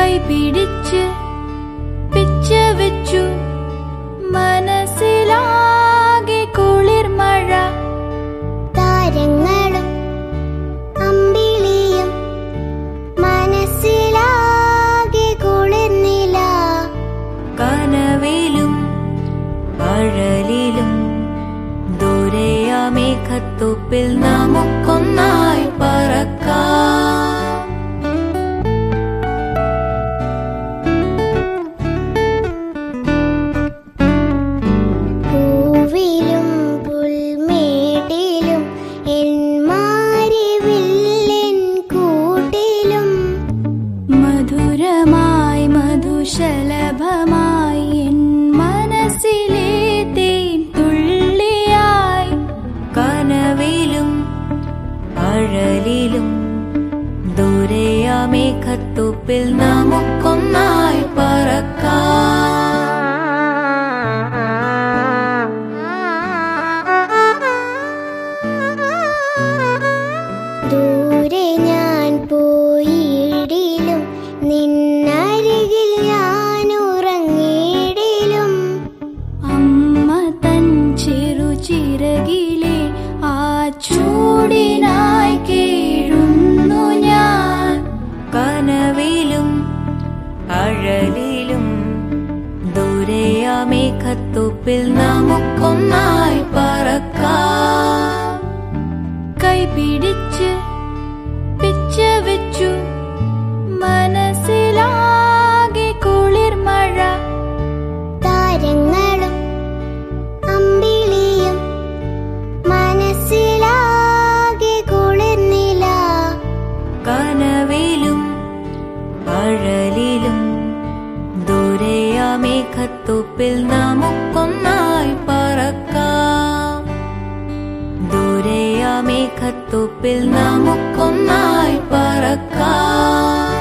കൈപിടിച്ച് പിച്ച വെച്ചു മനസ്സിലാകെ കുളിർമഴ താരങ്ങളും അമ്പിളിയും മനസ്സിലാകെ കുളിർന്നില കനവിലും അഴലിലും ദൂരെയാ മേഘത്തൊപ്പിൽ നമുക്കൊന്നായി പറക്കാം പൂവിലും പുൽമേടിലും എൻ മാരിവില്ലെൻ കൂട്ടിലും മധുരമായി മധുശലഭമായി എൻ മനസ്സിലെ തേൻ തുള്ളിയായി കനവിലും അഴലിലും ദൂരെയാ മേഘത്തൊപ്പിൽ നമുക്കൊന്നായി പറക്കാം ദൂരെ ഞാൻ പോയിടിലും നിന്നരികിൽ ഞാൻ ഉറങ്ങിയിടിലും അമ്മ തൻ ചെറുചിറകിലെ ആ ചൂടിനായി കേഴുന്നു ഞാൻ കനവിലും അഴലിലും ദൂരെയാ മേഘത്തൊപ്പിൽ നമുക്കൊന്നായി പറക്കാം കൈപിടിച്ച് പിച്ച വെച്ചു മനസ്സിലാകെ കുളിർമഴ താരങ്ങളും അമ്പിളിയും മനസ്സിലാകെ കുളിർന്നില കനവിലും അഴലിലും ദൂരെയാ മേഘത്തൊപ്പിൽ നമുക്കൊന്നായി പറക്കാം ദൂരെയാ മേഘത്തൊപ്പിൽ നമുക്കൊന്നായി പറക്കാം